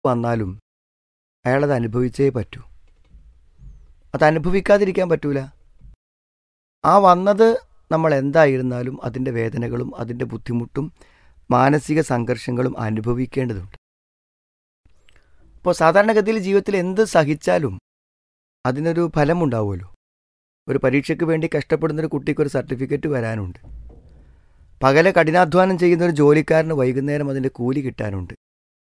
വന്നാലും അയാളത് അനുഭവിച്ചേ പറ്റൂ അത് അനുഭവിക്കാതിരിക്കാൻ പറ്റൂല ആ വന്നത് നമ്മൾ എന്തായിരുന്നാലും അതിൻ്റെ വേദനകളും അതിൻ്റെ ബുദ്ധിമുട്ടും മാനസിക സംഘർഷങ്ങളും അനുഭവിക്കേണ്ടതുണ്ട് അപ്പോൾ സാധാരണഗതിയിൽ ജീവിതത്തിൽ എന്ത് സഹിച്ചാലും അതിനൊരു ഫലമുണ്ടാവുമല്ലോ ഒരു പരീക്ഷയ്ക്ക് വേണ്ടി കഷ്ടപ്പെടുന്ന ഒരു കുട്ടിക്ക് ഒരു സർട്ടിഫിക്കറ്റ് വരാനുണ്ട് പകലെ കഠിനാധ്വാനം ചെയ്യുന്ന ഒരു ജോലിക്കാരന് വൈകുന്നേരം അതിൻ്റെ കൂലി കിട്ടാനുണ്ട്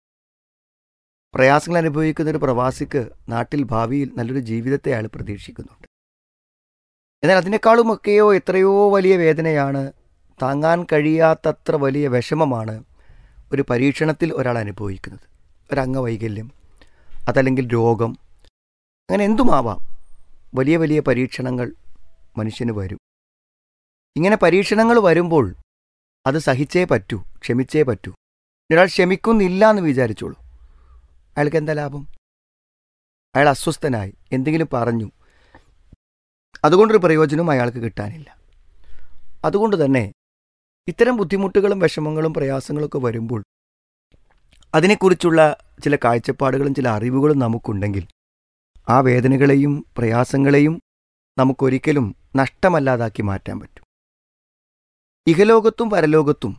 പ്രയാസങ്ങൾ അനുഭവിക്കുന്ന ഒരു പ്രവാസിക്ക് നാട്ടിൽ ഭാവിയിൽ നല്ലൊരു ജീവിതത്തെ അയാൾ പ്രതീക്ഷിക്കുന്നുണ്ട് എന്നാൽ അതിനേക്കാളുമൊക്കെയോ എത്രയോ വലിയ വേദനയാണ് താങ്ങാൻ കഴിയാത്തത്ര വലിയ വിഷമമാണ് ഒരു പരീക്ഷണത്തിൽ ഒരാൾ അനുഭവിക്കുന്നത് ഒരംഗവൈകല്യം അതല്ലെങ്കിൽ രോഗം അങ്ങനെ എന്തുമാവാം വലിയ വലിയ പരീക്ഷണങ്ങൾ മനുഷ്യന് വരും ഇങ്ങനെ പരീക്ഷണങ്ങൾ വരുമ്പോൾ അത് സഹിച്ചേ പറ്റൂ ക്ഷമിച്ചേ പറ്റൂ ഒരാൾ ക്ഷമിക്കുന്നില്ല എന്ന് വിചാരിച്ചോളൂ അയാൾക്ക് എന്താ ലാഭം അയാൾ അസ്വസ്ഥനായി എന്തെങ്കിലും പറഞ്ഞു അതുകൊണ്ടൊരു പ്രയോജനവും അയാൾക്ക് കിട്ടാനില്ല അതുകൊണ്ട് തന്നെ ഇത്തരം ബുദ്ധിമുട്ടുകളും വിഷമങ്ങളും പ്രയാസങ്ങളൊക്കെ വരുമ്പോൾ അതിനെക്കുറിച്ചുള്ള ചില കാഴ്ചപ്പാടുകളും ചില അറിവുകളും നമുക്കുണ്ടെങ്കിൽ ആ വേദനകളെയും പ്രയാസങ്ങളെയും നമുക്കൊരിക്കലും നഷ്ടമല്ലാതാക്കി മാറ്റാൻ പറ്റും ഇഹലോകത്തും പരലോകത്തും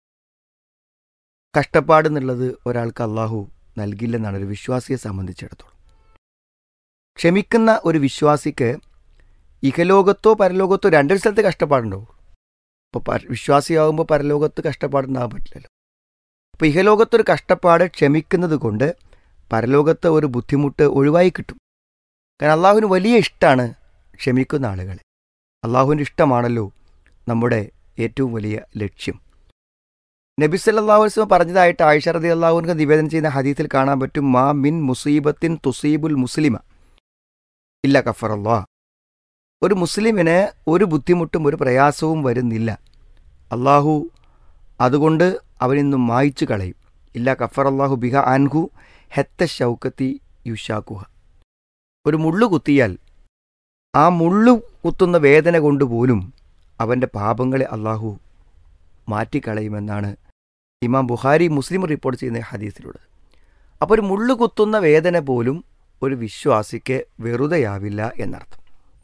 കഷ്ടപ്പാടെന്നുള്ളത് ഒരാൾക്ക് അള്ളാഹു നൽകില്ലെന്നാണ് ഒരു വിശ്വാസിയെ സംബന്ധിച്ചിടത്തോളം ക്ഷമിക്കുന്ന ഒരു വിശ്വാസിക്ക് ഇഹലോകത്തോ പരലോകത്തോ രണ്ടൊരു സ്ഥലത്ത് കഷ്ടപ്പാടുണ്ടാവും ഇപ്പോൾ വിശ്വാസിയാകുമ്പോൾ പരലോകത്ത് കഷ്ടപ്പാടുണ്ടാകാൻ പറ്റില്ലല്ലോ അപ്പോൾ ഇഹലോകത്തൊരു കഷ്ടപ്പാട് ക്ഷമിക്കുന്നത് കൊണ്ട് പരലോകത്തെ ഒരു ബുദ്ധിമുട്ട് ഒഴിവായി കിട്ടും കാരണം അള്ളാഹുവിന് വലിയ ഇഷ്ടമാണ് ക്ഷമിക്കുന്ന ആളുകളെ അള്ളാഹുവിൻ്റെ ഇഷ്ടമാണല്ലോ നമ്മുടെ ഏറ്റവും വലിയ ലക്ഷ്യം നബി സല്ലല്ലാഹു അലൈഹി വസല്ലം പറഞ്ഞതായിട്ട് ആയിഷ റതി അള്ളാഹുവിന് നിവേദനം ചെയ്യുന്ന ഹദീസിൽ കാണാൻ പറ്റും മാ മിൻ മുസീബത്തിൻ തുസീബുൽ മുസ്ലിമ ഇല്ല കഫർ അള്ളാഹ് ഒരു മുസ്ലിമിന് ഒരു ബുദ്ധിമുട്ടും ഒരു പ്രയാസവും വരുന്നില്ല അള്ളാഹു അതുകൊണ്ട് അവനിന്നും മായ്ച്ചു കളയും ഇല്ല കഫർ അള്ളാഹു ബിഹ അൻഹു ഹെത്ത ഷൗക്കത്തി യുഷാക്കുഹ ഒരു മുള്ളു കുത്തിയാൽ ആ മുള്ളു കുത്തുന്ന വേദന കൊണ്ടുപോലും അവൻ്റെ പാപങ്ങളെ അള്ളാഹു മാറ്റിക്കളയുമെന്നാണ് ഇമാം ബുഹാരി മുസ്ലിം റിപ്പോർട്ട് ചെയ്യുന്ന ഹദീസിലുള്ളത് അപ്പോൾ ഒരു മുള്ളു കുത്തുന്ന വേദന പോലും ഒരു വിശ്വാസിക്ക് വെറുതെയാവില്ല എന്നർത്ഥം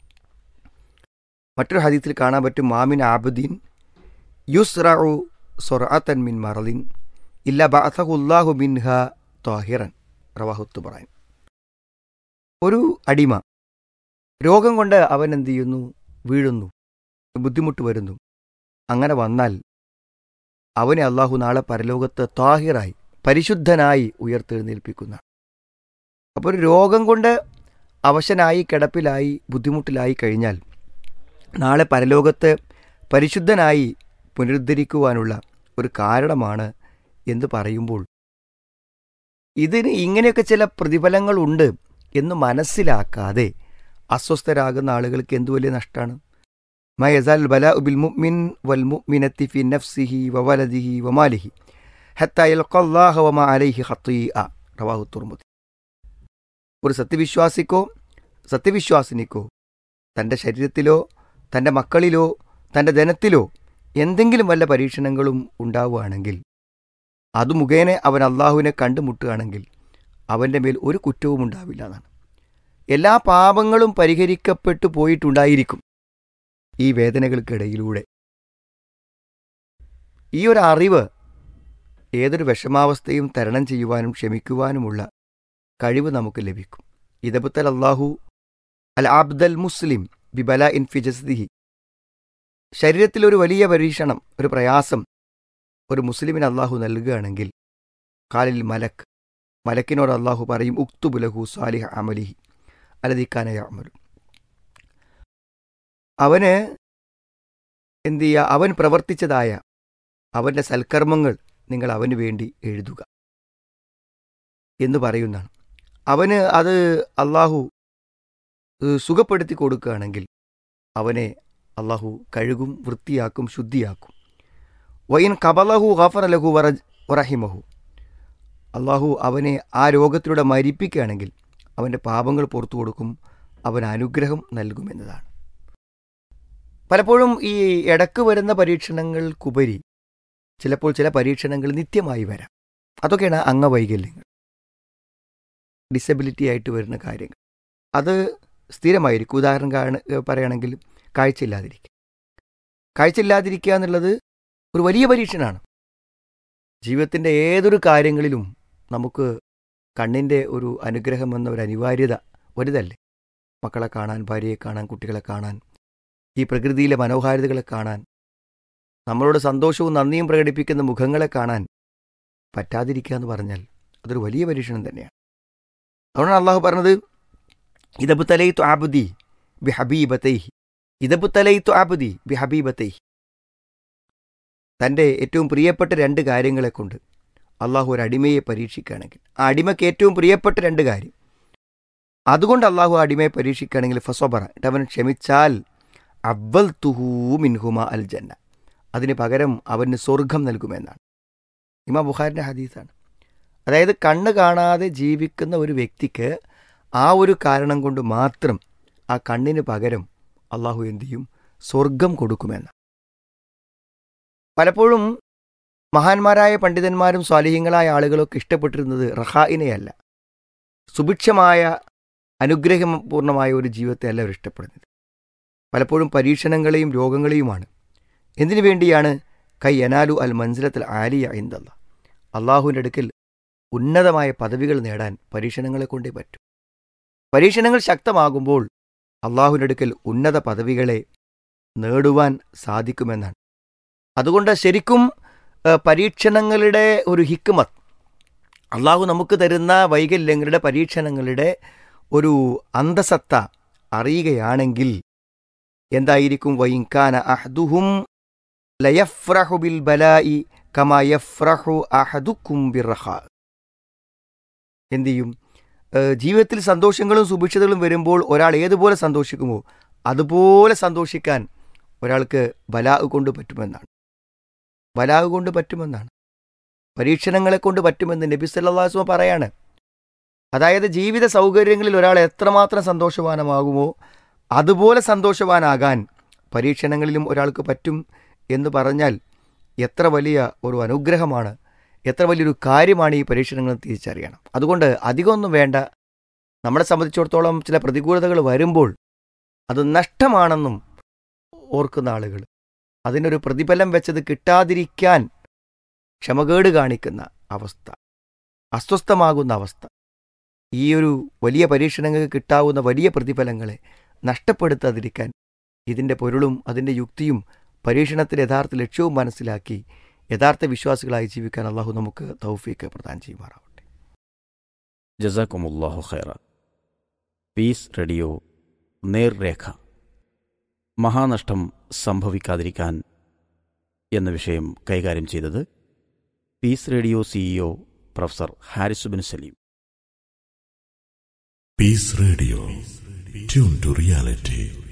മറ്റൊരു ഹദീസിൽ കാണാൻ പറ്റും മാമിൻ ആബുദ്ദീൻ യുസ്റു സൊറാത്തൻ മിൻ മറലിൻ ഇല്ല ബഅസഹുല്ലാഹു മിൻഹ താഹിറൻ റവാഹുത്ത് പറയാൻ ഒരു അടിമ രോഗം കൊണ്ട് അവൻ എന്ത് ചെയ്യുന്നു വീഴുന്നു ബുദ്ധിമുട്ട് വരുന്നു അങ്ങനെ വന്നാൽ അവനെ അള്ളാഹു നാളെ പരലോകത്ത് താഹിറായി പരിശുദ്ധനായി ഉയർത്തെഴുന്നേൽപ്പിക്കുന്ന അപ്പോൾ ഒരു രോഗം കൊണ്ട് അവശനായി കിടപ്പിലായി ബുദ്ധിമുട്ടിലായി കഴിഞ്ഞാൽ നാളെ പരലോകത്ത് പരിശുദ്ധനായി പുനരുദ്ധരിക്കുവാനുള്ള ഒരു കാരണമാണ് എന്ന് പറയുമ്പോൾ ഇതിന് ഇങ്ങനെയൊക്കെ ചില പ്രതിഫലങ്ങളുണ്ട് എന്ന് മനസ്സിലാക്കാതെ അസ്വസ്ഥരാകുന്ന ആളുകൾക്ക് എന്തു വലിയ നഷ്ടമാണ് മയസാൽ ബല ബിൽ മുഅ്മിൻ വൽ മുഅ്മിനത്തി ഫി നഫ്സിഹി വവലദിഹി വമാലിഹി ഹത്ത യൽഖല്ലാഹ വമാ അലൈഹി ഖത്തീഅ റവാഹു തുർമുദി ഒരു സത്യവിശ്വാസിക്കോ സത്യവിശ്വാസിനിക്കോ തൻ്റെ ശരീരത്തിലോ തൻ്റെ മക്കളിലോ തൻ്റെ ധനത്തിലോ എന്തെങ്കിലും വല്ല പരീക്ഷണങ്ങളും ഉണ്ടാവുകയാണെങ്കിൽ അത് മുഖേന അവൻ അള്ളാഹുവിനെ കണ്ടുമുട്ടുകയാണെങ്കിൽ അവൻ്റെ മേൽ ഒരു കുറ്റവും ഉണ്ടാവില്ല എന്നാണ് എല്ലാ പാപങ്ങളും പരിഹരിക്കപ്പെട്ടു പോയിട്ടുണ്ടായിരിക്കും ഈ വേദനകൾക്കിടയിലൂടെ ഈ ഒരു അറിവ് ഏതൊരു വിഷമാവസ്ഥയും തരണം ചെയ്യുവാനും ക്ഷമിക്കുവാനുമുള്ള കഴിവ് നമുക്ക് ലഭിക്കും ഇതബുത്തൽ അള്ളാഹു അൽ ആബ്ദൽ മുസ്ലിം ബിബല ഇൻ ഫിജസ്ദിഹി ശരീരത്തിലൊരു വലിയ പരീക്ഷണം ഒരു പ്രയാസം ഒരു മുസ്ലിമിന് അള്ളാഹു നൽകുകയാണെങ്കിൽ കാലിൽ മലക്ക് മലക്കിനോട് അള്ളാഹു പറയും ഉക്തുബുലഹു സാലിഹ അമലിഹി അലദിക്കാനയ അമലു അവന് എന്തു ചെയ്യുക അവൻ പ്രവർത്തിച്ചതായ അവൻ്റെ സൽക്കർമ്മങ്ങൾ നിങ്ങൾ അവന് വേണ്ടി എഴുതുക എന്ന് പറയുന്നതാണ് അവന് അത് അള്ളാഹു സുഖപ്പെടുത്തി കൊടുക്കുകയാണെങ്കിൽ അവനെ അള്ളാഹു കഴുകും വൃത്തിയാക്കും ശുദ്ധിയാക്കും വൈൻ കബലഹു ഗഫർ ലഹു വറഹിമഹു അള്ളാഹു അവനെ ആ രോഗത്തിലൂടെ മരിപ്പിക്കുകയാണെങ്കിൽ അവൻ്റെ പാപങ്ങൾ പുറത്തു കൊടുക്കും അവൻ അനുഗ്രഹം നൽകുമെന്നതാണ് പലപ്പോഴും ഈ ഇടക്ക് വരുന്ന പരീക്ഷണങ്ങൾക്കുപരി ചിലപ്പോൾ ചില പരീക്ഷണങ്ങൾ നിത്യമായി വരാം അതൊക്കെയാണ് അംഗവൈകല്യങ്ങൾ ഡിസബിലിറ്റി ആയിട്ട് വരുന്ന കാര്യങ്ങൾ അത് സ്ഥിരമായിരിക്കും ഉദാഹരണം കാണ പറയുകയാണെങ്കിൽ കാഴ്ചയില്ലാതിരിക്കുക കാഴ്ചയില്ലാതിരിക്കുക എന്നുള്ളത് ഒരു വലിയ പരീക്ഷണമാണ് ജീവിതത്തിൻ്റെ ഏതൊരു കാര്യങ്ങളിലും നമുക്ക് കണ്ണിൻ്റെ ഒരു അനുഗ്രഹം എന്ന ഒരു അനിവാര്യത വലുതല്ലേ മക്കളെ കാണാൻ ഭാര്യയെ കാണാൻ കുട്ടികളെ കാണാൻ ഈ പ്രകൃതിയിലെ മനോഹാരിതകളെ കാണാൻ നമ്മളോട് സന്തോഷവും നന്ദിയും പ്രകടിപ്പിക്കുന്ന മുഖങ്ങളെ കാണാൻ പറ്റാതിരിക്കുക എന്ന് പറഞ്ഞാൽ അതൊരു വലിയ പരീക്ഷണം തന്നെയാണ് അതുകൊണ്ടാണ് അള്ളാഹു പറഞ്ഞത് ഇതബ് തലയിത്തു ആബുദി ബി ഹബീബത്തൈഹി ഇതബ് തലയിത്തു ആബുദി ബി ഹബീബത്തൈഹി തൻ്റെ ഏറ്റവും പ്രിയപ്പെട്ട രണ്ട് കാര്യങ്ങളെ കൊണ്ട് അള്ളാഹു ഒരു അടിമയെ പരീക്ഷിക്കുകയാണെങ്കിൽ ആ അടിമയ്ക്ക് ഏറ്റവും പ്രിയപ്പെട്ട രണ്ട് കാര്യം അതുകൊണ്ട് അള്ളാഹു ആ അടിമയെ പരീക്ഷിക്കുകയാണെങ്കിൽ ഫസോബറ അവൻ ക്ഷമിച്ചാൽ അവൽ തുഹൂ മിൻഹുമ അൽ ജന്ന അതിന് പകരം അവന് സ്വർഗം നൽകുമെന്നാണ് ഇമാ ബുഖാരിൻ്റെ ഹദീസാണ് അതായത് കണ്ണ് കാണാതെ ജീവിക്കുന്ന ഒരു വ്യക്തിക്ക് ആ ഒരു കാരണം കൊണ്ട് മാത്രം ആ കണ്ണിന് പകരം അള്ളാഹു എന്തു ചെയ്യും സ്വർഗം കൊടുക്കുമെന്ന് പലപ്പോഴും മഹാന്മാരായ പണ്ഡിതന്മാരും സ്വാലിഹ്യങ്ങളായ ആളുകളൊക്കെ ഇഷ്ടപ്പെട്ടിരുന്നത് റഹായിനെയല്ല സുഭിക്ഷമായ അനുഗ്രഹപൂർണമായ ഒരു ജീവിതത്തെ അല്ല അവർ ഇഷ്ടപ്പെടുന്നത് പലപ്പോഴും പരീക്ഷണങ്ങളെയും രോഗങ്ങളെയുമാണ് എന്തിനു വേണ്ടിയാണ് കൈ അനാലു അൽ മൻസിലത്തിൽ ആലിയ എന്തല്ല അള്ളാഹുവിൻ്റെ അടുക്കൽ ഉന്നതമായ പദവികൾ നേടാൻ പരീക്ഷണങ്ങളെ കൊണ്ടേ പറ്റൂ പരീക്ഷണങ്ങൾ ശക്തമാകുമ്പോൾ അള്ളാഹുവിൻ്റെ അടുക്കൽ ഉന്നത പദവികളെ നേടുവാൻ സാധിക്കുമെന്നാണ് അതുകൊണ്ട് ശരിക്കും പരീക്ഷണങ്ങളുടെ ഒരു ഹിക്മത്ത് അള്ളാഹു നമുക്ക് തരുന്ന വൈകല്യങ്ങളുടെ പരീക്ഷണങ്ങളുടെ ഒരു അന്തസത്ത അറിയുകയാണെങ്കിൽ എന്തായിരിക്കും വൈൻകാന അഹ്ദുഹും ലയഫ്രഹു ബിൽ ബലായി കമാ യഫ്രഹു അഹദുക്കും ബിറഹ എന്തു ചെയ്യും ജീവിതത്തിൽ സന്തോഷങ്ങളും സുഭിക്ഷതകളും വരുമ്പോൾ ഒരാൾ ഏതുപോലെ സന്തോഷിക്കുമോ അതുപോലെ സന്തോഷിക്കാൻ ഒരാൾക്ക് ബലാഗ് കൊണ്ട് പറ്റുമെന്നാണ് ബലാഗ് കൊണ്ട് പറ്റുമെന്നാണ് പരീക്ഷണങ്ങളെ കൊണ്ട് പറ്റുമെന്ന് നബി സല്ലാസ്മ പറയാണ് അതായത് ജീവിത സൗകര്യങ്ങളിൽ ഒരാൾ എത്രമാത്രം സന്തോഷവാനമാകുമോ അതുപോലെ സന്തോഷവാനാകാൻ പരീക്ഷണങ്ങളിലും ഒരാൾക്ക് പറ്റും എന്ന് പറഞ്ഞാൽ എത്ര വലിയ ഒരു അനുഗ്രഹമാണ് എത്ര വലിയൊരു കാര്യമാണ് ഈ പരീക്ഷണങ്ങൾ തിരിച്ചറിയണം അതുകൊണ്ട് അധികമൊന്നും വേണ്ട നമ്മളെ സംബന്ധിച്ചിടത്തോളം ചില പ്രതികൂലതകൾ വരുമ്പോൾ അത് നഷ്ടമാണെന്നും ഓർക്കുന്ന ആളുകൾ അതിനൊരു പ്രതിഫലം വെച്ചത് കിട്ടാതിരിക്കാൻ ക്ഷമകേട് കാണിക്കുന്ന അവസ്ഥ അസ്വസ്ഥമാകുന്ന അവസ്ഥ ഈ ഒരു വലിയ പരീക്ഷണങ്ങൾക്ക് കിട്ടാവുന്ന വലിയ പ്രതിഫലങ്ങളെ നഷ്ടപ്പെടുത്താതിരിക്കാൻ ഇതിൻ്റെ പൊരുളും അതിൻ്റെ യുക്തിയും പരീക്ഷണത്തിൻ്റെ യഥാർത്ഥ ലക്ഷ്യവും മനസ്സിലാക്കി യഥാർത്ഥ വിശ്വാസികളായി ജീവിക്കാൻ അള്ളാഹു നമുക്ക് തൗഫീക്ക് പ്രദാനം ചെയ്യുമാറാവട്ടെ ജസാക്കുമുല്ലാഹു ഖൈറ പീസ് റേഡിയോ നേർരേഖ മഹാനഷ്ടം സംഭവിക്കാതിരിക്കാൻ എന്ന വിഷയം കൈകാര്യം ചെയ്തത് Peace Radio CEO professor Haris bin Saleem Peace Radio. Tune to reality.